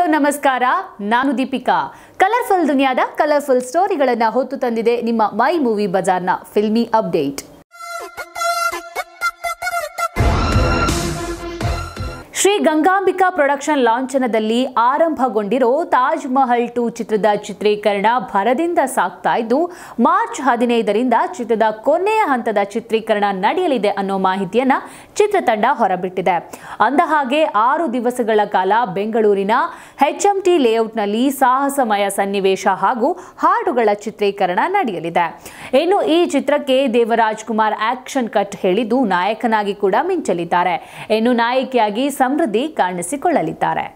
ನಮಸ್ಕಾರ ನಾನು ದೀಪಿಕಾ ಕಲರ್ಫುಲ್ ದುನಿಯಾದ ಕಲರ್ಫುಲ್ ಸ್ಟೋರಿಗಳನ್ನು ಹೊತ್ತು ತಂದಿದೆ ನಿಮ್ಮ ಮೈ ಮೂವಿ ಬಜಾರ್ನ filmy update Shri Gangambika production ಲಾಂಛನದಲ್ಲಿ ಆರಂಭಗೊಂಡಿರೋ ತಾಜ್ ಮಹಲ್ ಟು ಚಿತ್ರದ ಚಿತ್ರೀಕರಣ ಭರದಿಂದ ಸಾಗ್ತಾ ಇದ್ದು ಮಾರ್ಚ್ ಹದಿನೈದರಿಂದ ಚಿತ್ರದ ಕೊನೆಯ ಹಂತದ ಚಿತ್ರೀಕರಣ ನಡೆಯಲಿದೆ ಅನ್ನೋ ಮಾಹಿತಿಯನ್ನ ಚಿತ್ರತಂಡ ಹೊರಬಿಟ್ಟಿದೆ ಅಂದಹಾಗೆ ಆರು ದಿವಸಗಳ ಕಾಲ ಬೆಂಗಳೂರಿನ ಎಚ್ಎಂಟಿ ಲೇಔಟ್ನಲ್ಲಿ ಸಾಹಸಮಯ ಸನ್ನಿವೇಶ ಹಾಗೂ ಹಾಡುಗಳ ಚಿತ್ರೀಕರಣ ನಡೆಯಲಿದೆ ಇನ್ನು ಈ ಚಿತ್ರಕ್ಕೆ ದೇವರಾಜ್ ಕುಮಾರ್ ಆಕ್ಷನ್ ಕಟ್ ಹೇಳಿದ್ದು ನಾಯಕನಾಗಿ ಕೂಡ ಮಿಂಚಲಿದ್ದಾರೆ ಇನ್ನು ನಾಯಕಿಯಾಗಿ ಸಮೃದ್ಧಿ ಕಾಣಿಸಿಕೊಳ್ಳಲಿದ್ದಾರೆ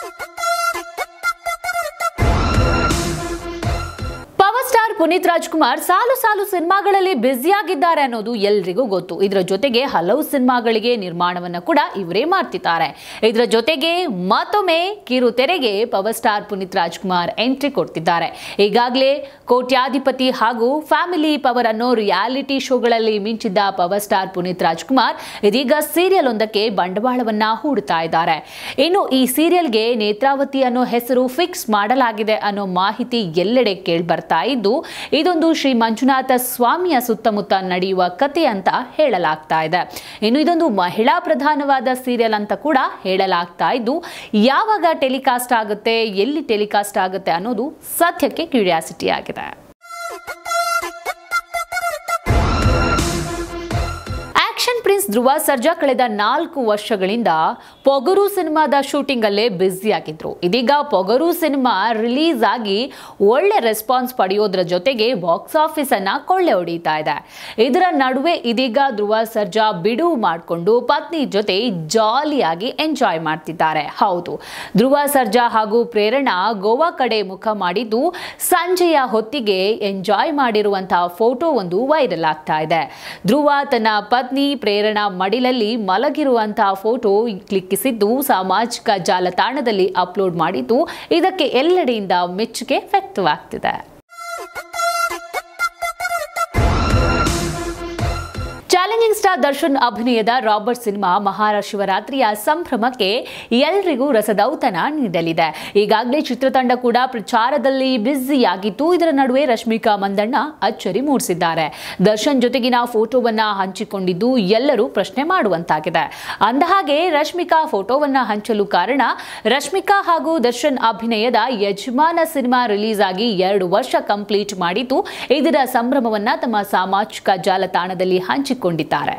ಪವರ್ ಸ್ಟಾರ್ ಪುನೀತ್ ರಾಜ್ಕುಮಾರ್ ಸಾಲು ಸಾಲು ಸಿನಿಮಾಗಳಲ್ಲಿ ಬ್ಯುಸಿಯಾಗಿದ್ದಾರೆ ಅನ್ನೋದು ಎಲ್ರಿಗೂ ಗೊತ್ತು ಇದರ ಜೊತೆಗೆ ಹಲವು ಸಿನಿಮಾಗಳಿಗೆ ನಿರ್ಮಾಣವನ್ನ ಕೂಡ ಇವರೇ ಮಾಡ್ತಿದ್ದಾರೆ ಇದರ ಜೊತೆಗೆ ಮತ್ತೊಮ್ಮೆ ಕಿರು ತೆರೆಗೆ power star Puneeth Rajkumar entry ಕೊಡ್ತಿದ್ದಾರೆ ಈಗಾಗಲೇ ಕೋಟ್ಯಾಧಿಪತಿ ಹಾಗೂ ಫ್ಯಾಮಿಲಿ ಪವರ್ ಅನ್ನೋ ರಿಯಾಲಿಟಿ ಶೋಗಳಲ್ಲಿ ಮಿಂಚಿದ್ದ ಪವರ್ ಸ್ಟಾರ್ ಪುನೀತ್ ರಾಜ್ಕುಮಾರ್ ಇದೀಗ ಸೀರಿಯಲ್ ಒಂದಕ್ಕೆ ಬಂಡವಾಳವನ್ನ ಹೂಡ್ತಾ ಇದ್ದಾರೆ ಇನ್ನು ಈ ಸೀರಿಯಲ್ಗೆ ನೇತ್ರಾವತಿ ಅನ್ನೋ ಹೆಸರು ಫಿಕ್ಸ್ ಮಾಡಲಾಗಿದೆ ಅನ್ನೋ ಮಾಹಿತಿ ಎಲ್ಲೆಡೆ ಕೇಳ್ಬರ್ತಾ ಇದ್ದು ಇದೊಂದು ಶ್ರೀ ಮಂಜುನಾಥ ಸ್ವಾಮಿಯ ಸುತ್ತಮುತ್ತ ನಡೆಯುವ ಕತೆ ಅಂತ ಹೇಳಲಾಗ್ತಾ ಇದೆ ಇನ್ನು ಇದೊಂದು ಮಹಿಳಾ ಪ್ರಧಾನವಾದ ಸೀರಿಯಲ್ ಅಂತ ಕೂಡ ಹೇಳಲಾಗ್ತಾ ಇದ್ದು ಯಾವಾಗ ಟೆಲಿಕಾಸ್ಟ್ ಆಗುತ್ತೆ ಎಲ್ಲಿ ಟೆಲಿಕಾಸ್ಟ್ ಆಗುತ್ತೆ ಅನ್ನೋದು ಸದ್ಯಕ್ಕೆ ಕ್ಯೂರಿಯಾಸಿಟಿ ಆಗಿದೆ ಆಕ್ಷನ್ ಪ್ರಿನ್ಸ್ ಧ್ರುವ ಸರ್ಜಾ ಕಳೆದ ನಾಲ್ಕು ವರ್ಷಗಳಿಂದ ಪೊಗರು ಸಿನಿಮಾದ ಶೂಟಿಂಗ್ ಅಲ್ಲೇ ಬ್ಯುಸಿ ಆಗಿದ್ರು ಇದೀಗ ಪೊಗರು ಸಿನಿಮಾ ರಿಲೀಸ್ ಆಗಿ ಒಳ್ಳೆ ರೆಸ್ಪಾನ್ಸ್ ಪಡೆಯೋದ್ರ ಜೊತೆಗೆ ಬಾಕ್ಸ್ ಆಫೀಸ್ ಅನ್ನ ಕೊಳ್ಳೆ ಹೊಡೀತಾ ಇದೆ ಇದರ ನಡುವೆ ಇದೀಗ ಧ್ರುವ ಸರ್ಜಾ ಬಿಡುವು ಮಾಡಿಕೊಂಡು ಪತ್ನಿ ಜೊತೆ ಜಾಲಿಯಾಗಿ ಎಂಜಾಯ್ ಮಾಡ್ತಿದ್ದಾರೆ ಹೌದು ಧ್ರುವ ಸರ್ಜಾ ಹಾಗೂ ಪ್ರೇರಣಾ ಗೋವಾ ಕಡೆ ಮುಖ ಮಾಡಿದ್ದು ಸಂಜೆಯ ಹೊತ್ತಿಗೆ ಎಂಜಾಯ್ ಮಾಡಿರುವಂತಹ ಫೋಟೋ ಒಂದು ವೈರಲ್ ಆಗ್ತಾ ಇದೆ ಧ್ರುವ ತನ್ನ ಪತ್ನಿ ಪ್ರೇರಣಾ ಮಡಿಲಲ್ಲಿ ಮಲಗಿರುವಂತಹ ಫೋಟೋ ಕ್ಲಿಕ್ಕಿಸಿದ್ದು ಸಾಮಾಜಿಕ ಜಾಲತಾಣದಲ್ಲಿ ಅಪ್ಲೋಡ್ ಮಾಡಿದ್ದು ಇದಕ್ಕೆ ಎಲ್ಲೆಡೆಯಿಂದ ಮೆಚ್ಚುಗೆ ವ್ಯಕ್ತವಾಗ್ತಿದೆ ಚಾಲೆಂಜಿಂಗ್ ಸ್ಟಾರ್ ದರ್ಶನ್ ಅಭಿನಯದ ರಾಬರ್ಟ್ ಸಿನಿಮಾ ಮಹಾರ ಶಿವರಾತ್ರಿಯ ಸಂಭ್ರಮಕ್ಕೆ ಎಲ್ರಿಗೂ ರಸದೌತಣ ನೀಡಲಿದೆ ಈಗಾಗಲೇ ಚಿತ್ರತಂಡ ಕೂಡ ಪ್ರಚಾರದಲ್ಲಿ ಬ್ಯುಸಿಯಾಗಿದ್ದು ಇದರ ನಡುವೆ ರಶ್ಮಿಕಾ ಮಂದಣ್ಣ ಅಚ್ಚರಿ ಮೂಡಿಸಿದ್ದಾರೆ ದರ್ಶನ್ ಜೊತೆಗಿನ ಫೋಟೋವನ್ನ ಹಂಚಿಕೊಂಡಿದ್ದು ಎಲ್ಲರೂ ಪ್ರಶ್ನೆ ಮಾಡುವಂತಾಗಿದೆ ಅಂದಹಾಗೆ ರಶ್ಮಿಕಾ ಫೋಟೋವನ್ನ ಹಂಚಲು ಕಾರಣ ರಶ್ಮಿಕಾ ಹಾಗೂ ದರ್ಶನ್ ಅಭಿನಯದ ಯಜಮಾನ ಸಿನಿಮಾ ರಿಲೀಸ್ ಆಗಿ ಎರಡು ವರ್ಷ ಕಂಪ್ಲೀಟ್ ಮಾಡಿದ್ದು ಇದರ ಸಂಭ್ರಮವನ್ನ ತಮ್ಮ ಸಾಮಾಜಿಕ ಜಾಲತಾಣದಲ್ಲಿ ಹಂಚಿಕೊಂಡಿದ್ದಾರೆ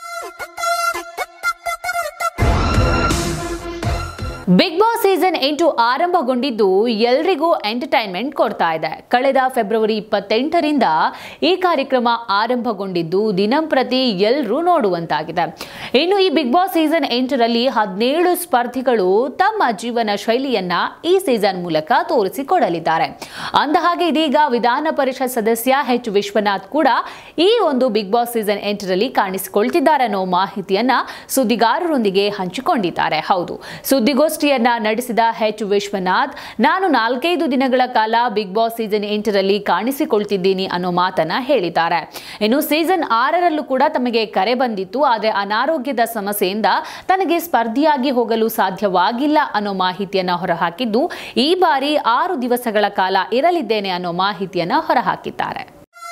ಬಿಗ್ ಬಾಸ್ ಸೀಸನ್ ಎಂಟು ಆರಂಭಗೊಂಡಿದ್ದು ಎಲ್ರಿಗೂ ಎಂಟರ್ಟೈನ್ಮೆಂಟ್ ಕೊಡ್ತಾ ಇದೆ ಕಳೆದ ಫೆಬ್ರವರಿ ಇಪ್ಪತ್ತೆಂಟರಿಂದ ಈ ಕಾರ್ಯಕ್ರಮ ಆರಂಭಗೊಂಡಿದ್ದು ದಿನಂಪ್ರತಿ ಎಲ್ಲರೂ ನೋಡುವಂತಾಗಿದೆ ಇನ್ನು ಈ ಬಿಗ್ ಬಾಸ್ ಸೀಸನ್ ಎಂಟರಲ್ಲಿ ಹದಿನೇಳು ಸ್ಪರ್ಧಿಗಳು ತಮ್ಮ ಜೀವನ ಶೈಲಿಯನ್ನ ಈ ಸೀಸನ್ ಮೂಲಕ ತೋರಿಸಿಕೊಡಲಿದ್ದಾರೆ ಅಂದಹಾಗೆ ಇದೀಗ ವಿಧಾನ ಪರಿಷತ್ ಸದಸ್ಯ ಎಚ್ ವಿಶ್ವನಾಥ್ ಕೂಡ ಈ ಒಂದು ಬಿಗ್ ಬಾಸ್ ಸೀಸನ್ ಎಂಟರಲ್ಲಿ ಕಾಣಿಸಿಕೊಳ್ತಿದ್ದಾರೆ ಅನ್ನೋ ಮಾಹಿತಿಯನ್ನ ಸುದ್ದಿಗಾರರೊಂದಿಗೆ ಹಂಚಿಕೊಂಡಿದ್ದಾರೆ ಹೌದು ಸುದ್ದಿಗೋಷ್ಠಿ ಗೋಷ್ಠಿಯನ್ನ ನಡೆಸಿದ ಎಚ್ ವಿಶ್ವನಾಥ್ ನಾನು ನಾಲ್ಕೈದು ದಿನಗಳ ಕಾಲ ಬಿಗ್ ಬಾಸ್ ಸೀಸನ್ ಎಂಟರಲ್ಲಿ ಕಾಣಿಸಿಕೊಳ್ತಿದ್ದೀನಿ ಅನ್ನೋ ಮಾತನ್ನ ಹೇಳಿದ್ದಾರೆ ಇನ್ನು ಸೀಸನ್ ಆರರಲ್ಲೂ ಕೂಡ ತಮಗೆ ಕರೆ ಬಂದಿತ್ತು ಆದರೆ ಅನಾರೋಗ್ಯದ ಸಮಸ್ಯೆಯಿಂದ ತನಗೆ ಸ್ಪರ್ಧಿಯಾಗಿ ಹೋಗಲು ಸಾಧ್ಯವಾಗಿಲ್ಲ ಅನ್ನೋ ಮಾಹಿತಿಯನ್ನ ಹೊರಹಾಕಿದ್ದು ಈ ಬಾರಿ ಆರು ದಿವಸಗಳ ಕಾಲ ಇರಲಿದ್ದೇನೆ ಅನ್ನೋ ಮಾಹಿತಿಯನ್ನ ಹೊರಹಾಕಿದ್ದಾರೆ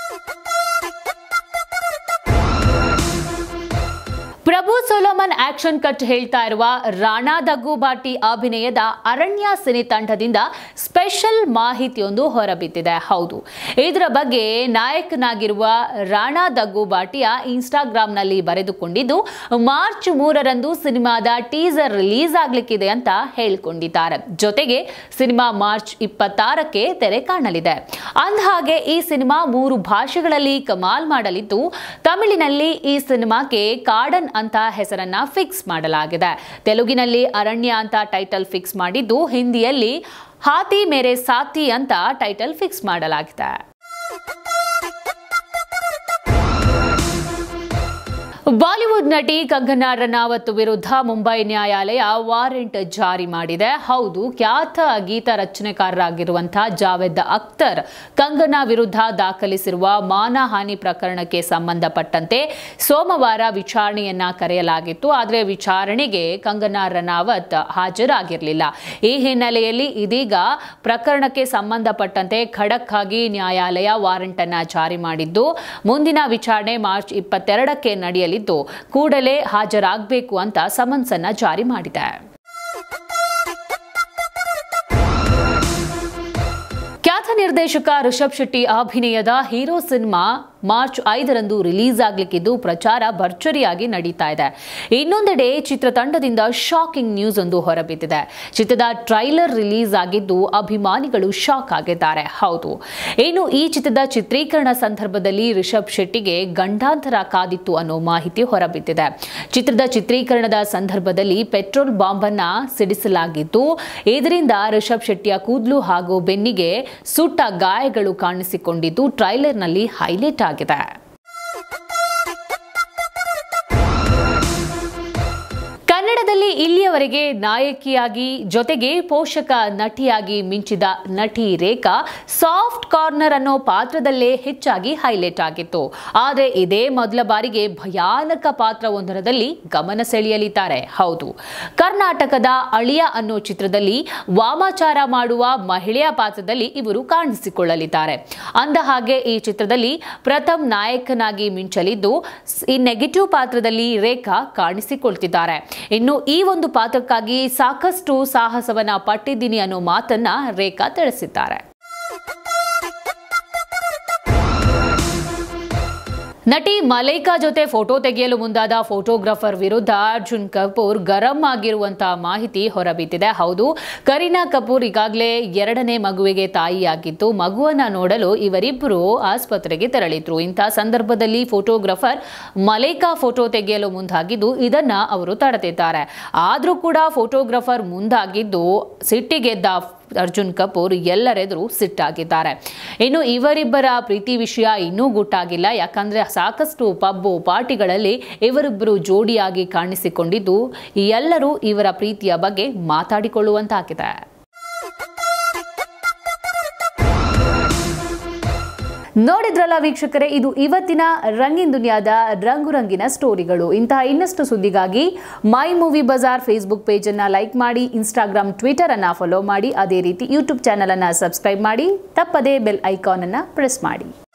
ಪ್ರಭು ಸೊಲೋಮನ್ ಆಕ್ಷನ್ ಕಟ್ ಹೇಳ್ತಾ ಇರುವ ರಾಣಾ ದಗ್ಗುಬಾಟಿ ಅಭಿನಯದ ಅರಣ್ಯ ಸಿನಿ ತಂಡದಿಂದ ಸ್ಪೆಷಲ್ ಮಾಹಿತಿಯೊಂದು ಹೊರಬಿದ್ದಿದೆ ಹೌದು ಇದರ ಬಗ್ಗೆ ನಾಯಕನಾಗಿರುವ ರಾಣಾ ದಗ್ಗುಬಾಟಿಯ ಇನ್ಸ್ಟಾಗ್ರಾಂನಲ್ಲಿ ಬರೆದುಕೊಂಡಿದ್ದು ಮಾರ್ಚ್ ಮೂರರಂದು ಸಿನಿಮಾದ ಟೀಸರ್ ರಿಲೀಸ್ ಆಗ್ಲಿಕ್ಕಿದೆ ಅಂತ ಹೇಳಿಕೊಂಡಿದ್ದಾರೆ ಜೊತೆಗೆ ಸಿನಿಮಾ ಮಾರ್ಚ್ ಇಪ್ಪತ್ತಾರಕ್ಕೆ ತೆರೆ ಕಾಣಲಿದೆ ಅಂದಹಾಗೆ ಈ ಸಿನಿಮಾ ಮೂರು ಭಾಷೆಗಳಲ್ಲಿ ಕಮಾಲ್ ಮಾಡಲಿದ್ದು ತಮಿಳಿನಲ್ಲಿ ಈ ಸಿನಿಮಾಕ್ಕೆ ಕಾಡನ್ ಅಂತ ಹೆಸರನ್ನ ಫಿಕ್ಸ್ ಮಾಡಲಾಗಿದೆ ತೆಲುಗಿನಲ್ಲಿ ಅರಣ್ಯ ಅಂತ ಟೈಟಲ್ ಫಿಕ್ಸ್ ಮಾಡಿದ್ದು ಹಿಂದಿಯಲ್ಲಿ ಹಾತಿ ಮೇರೆ ಸಾತಿ ಅಂತ ಟೈಟಲ್ ಫಿಕ್ಸ್ ಮಾಡಲಾಗಿದೆ ಬಾಲಿವುಡ್ ನಟಿ ಕಂಗನಾ ರನಾವತ್ ವಿರುದ್ಧ ಮುಂಬೈ ನ್ಯಾಯಾಲಯ ವಾರೆಂಟ್ ಜಾರಿ ಮಾಡಿದೆ ಹೌದು ಖ್ಯಾತ ಗೀತ ರಚನೆಕಾರರಾಗಿರುವಂತಹ ಜಾವೇದ್ ಅಖ್ತರ್ ಕಂಗನಾ ವಿರುದ್ಧ ದಾಖಲಿಸಿರುವ ಮಾನಹಾನಿ ಪ್ರಕರಣಕ್ಕೆ ಸಂಬಂಧಪಟ್ಟಂತೆ ಸೋಮವಾರ ವಿಚಾರಣೆಯನ್ನ ಕರೆಯಲಾಗಿತ್ತು ಆದರೆ ವಿಚಾರಣೆಗೆ ಕಂಗನಾ ರನಾವತ್ ಹಾಜರಾಗಿರಲಿಲ್ಲ ಈ ಹಿನ್ನೆಲೆಯಲ್ಲಿ ಇದೀಗ ಪ್ರಕರಣಕ್ಕೆ ಸಂಬಂಧಪಟ್ಟಂತೆ ಖಡಕ್ ಆಗಿ ನ್ಯಾಯಾಲಯ ವಾರೆಂಟ್ ಅನ್ನ ಜಾರಿ ಮಾಡಿದ್ದು ಮುಂದಿನ ವಿಚಾರಣೆ ಮಾರ್ಚ್ ಇಪ್ಪತ್ತೆರಡಕ್ಕೆ ನಡೆಯಲಿದ್ದು ಕೂಡಲೇ ಹಾಜರಾಗಬೇಕು ಅಂತ ಸಮನ್ಸ್ ಅನ್ನ ಜಾರಿ ಮಾಡಿದೆ ಖ್ಯಾತ ನಿರ್ದೇಶಕ ರಿಷಬ್ ಶೆಟ್ಟಿ ಅಭಿನಯದ ಹೀರೋ ಸಿನಿಮಾ ಮಾರ್ಚ್ ಐದರಂದು ರಿಲೀಸ್ ಆಗ್ಲಿಕ್ಕಿದ್ದು ಪ್ರಚಾರ ಭರ್ಜರಿಯಾಗಿ ನಡೀತಾ ಇದೆ ಇನ್ನೊಂದೆಡೆ ಚಿತ್ರತಂಡದಿಂದ ಶಾಕಿಂಗ್ ನ್ಯೂಸ್ ಒಂದು ಹೊರಬಿದ್ದಿದೆ ಚಿತ್ರದ ಟ್ರೈಲರ್ ರಿಲೀಸ್ ಆಗಿದ್ದು ಅಭಿಮಾನಿಗಳು ಶಾಕ್ ಆಗಿದ್ದಾರೆ ಹೌದು ಇನ್ನು ಈ ಚಿತ್ರದ ಚಿತ್ರೀಕರಣ ಸಂದರ್ಭದಲ್ಲಿ ರಿಷಬ್ ಶೆಟ್ಟಿಗೆ ಗಂಡಾಂತರ ಕಾದಿತ್ತು ಅನ್ನೋ ಮಾಹಿತಿ ಹೊರಬಿದ್ದಿದೆ ಚಿತ್ರದ ಚಿತ್ರೀಕರಣದ ಸಂದರ್ಭದಲ್ಲಿ ಪೆಟ್ರೋಲ್ ಬಾಂಬ್ ಅನ್ನ ಸಿಡಿಸಲಾಗಿದ್ದು ಇದರಿಂದ ರಿಷಬ್ ಶೆಟ್ಟಿಯ ಕೂದಲು ಹಾಗೂ ಬೆನ್ನಿಗೆ ಸುಟ್ಟ ಗಾಯಗಳು ಕಾಣಿಸಿಕೊಂಡಿದ್ದು ಟ್ರೈಲರ್ನಲ್ಲಿ ಹೈಲೈಟ್ ಆಗಿದೆ ಕನ್ನಡದಲ್ಲಿ ಇಲ್ಲಿಯವರೆಗೆ ನಾಯಕಿಯಾಗಿ ಜೊತೆಗೆ ಪೋಷಕ ನಟಿಯಾಗಿ ಮಿಂಚಿದ ನಟಿ ರೇಖಾ ಸಾಫ್ಟ್ ಕಾರ್ನರ್ ಅನ್ನೋ ಪಾತ್ರದಲ್ಲೇ ಹೆಚ್ಚಾಗಿ ಹೈಲೈಟ್ ಆಗಿತ್ತು ಆದರೆ ಇದೇ ಮೊದಲ ಬಾರಿಗೆ ಭಯಾನಕ ಪಾತ್ರವೊಂದರಲ್ಲಿ ಗಮನ ಸೆಳೆಯಲಿದ್ದಾರೆ ಹೌದು ಕರ್ನಾಟಕದ ಅಳಿಯ ಅನ್ನೋ ಚಿತ್ರದಲ್ಲಿ ವಾಮಾಚಾರ ಮಾಡುವ ಮಹಿಳೆಯ ಪಾತ್ರದಲ್ಲಿ ಇವರು ಕಾಣಿಸಿಕೊಳ್ಳಲಿದ್ದಾರೆ ಅಂದ ಹಾಗೆ ಈ ಚಿತ್ರದಲ್ಲಿ ಪ್ರಥಮ್ ನಾಯಕನಾಗಿ ಮಿಂಚಲಿದ್ದು ಈ ನೆಗೆಟಿವ್ ಪಾತ್ರದಲ್ಲಿ ರೇಖಾ ಕಾಣಿಸಿಕೊಳ್ತಿದ್ದಾರೆ ಇನ್ನು ಈ ಒಂದು ಪಾತ್ರಕ್ಕಾಗಿ ಸಾಕಷ್ಟು ಸಾಹಸವನ್ನ ಪಟ್ಟಿದ್ದೀನಿ ಅನ್ನೋ ಮಾತನ್ನ ರೇಖಾ ತಿಳಿಸಿದ್ದಾರೆ ನಟಿ ಮಲೈಕಾ ಜೊತೆ ಫೋಟೋ ತೆಗೆಯಲು ಮುಂದಾದ ಫೋಟೋಗ್ರಾಫರ್ ವಿರುದ್ಧ ಅರ್ಜುನ್ ಕಪೂರ್ ಗರಂ ಆಗಿರುವಂತಹ ಮಾಹಿತಿ ಹೊರಬಿದ್ದಿದೆ ಹೌದು ಕರೀನಾ ಕಪೂರ್ ಈಗಾಗಲೇ ಎರಡನೇ ಮಗುವಿಗೆ ತಾಯಿಯಾಗಿದ್ದು ಮಗುವನ್ನ ನೋಡಲು ಇವರಿಬ್ಬರು ಆಸ್ಪತ್ರೆಗೆ ತೆರಳಿದ್ರು ಇಂತಹ ಸಂದರ್ಭದಲ್ಲಿ ಫೋಟೋಗ್ರಾಫರ್ ಮಲೈಕಾ ಫೋಟೋ ತೆಗೆಯಲು ಮುಂದಾಗಿದ್ದು ಇದನ್ನ ಅವರು ತಡೆದಿದ್ದಾರೆ ಆದರೂ ಕೂಡ ಫೋಟೋಗ್ರಾಫರ್ ಮುಂದಾಗಿದ್ದು ಸಿಟ್ಟಿಗೆದ್ದ ಅರ್ಜುನ್ ಕಪೂರ್ ಎಲ್ಲರೆದುರು ಸಿಟ್ಟಾಗಿದ್ದಾರೆ ಇನ್ನು ಇವರಿಬ್ಬರ ಪ್ರೀತಿ ವಿಷಯ ಇನ್ನೂ ಗುಟ್ಟಾಗಿಲ್ಲ ಯಾಕಂದ್ರೆ ಸಾಕಷ್ಟು ಪಬ್ಬು ಪಾರ್ಟಿಗಳಲ್ಲಿ ಇವರಿಬ್ಬರು ಜೋಡಿಯಾಗಿ ಕಾಣಿಸಿಕೊಂಡಿದ್ದು ಎಲ್ಲರೂ ಇವರ ಪ್ರೀತಿಯ ಬಗ್ಗೆ ಮಾತಾಡಿಕೊಳ್ಳುವಂತಾಗಿದೆ ನೋಡಿದ್ರಲ್ಲ ವೀಕ್ಷಕರೇ ಇದು ಇವತ್ತಿನ ರಂಗಿನ್ ದುನಿಯಾದ ರಂಗು ರಂಗಿನ ಸ್ಟೋರಿಗಳು ಇಂತಹ ಇನ್ನಷ್ಟು ಸುದ್ದಿಗಾಗಿ my movie bazaar Facebook page ಅನ್ನ ಲೈಕ್ ಮಾಡಿ ಇನ್ಸ್ಟಾಗ್ರಾಮ್ ಟ್ವಿಟರ್ ಅನ್ನ ಫಾಲೋ ಮಾಡಿ ಅದೇ ರೀತಿ ಯೂಟ್ಯೂಬ್ ಚಾನಲ್ ಅನ್ನ ಸಬ್ಸ್ಕ್ರೈಬ್ ಮಾಡಿ ತಪ್ಪದೇ ಬೆಲ್ ಐಕಾನ್ ಅನ್ನ ಪ್ರೆಸ್ ಮಾಡಿ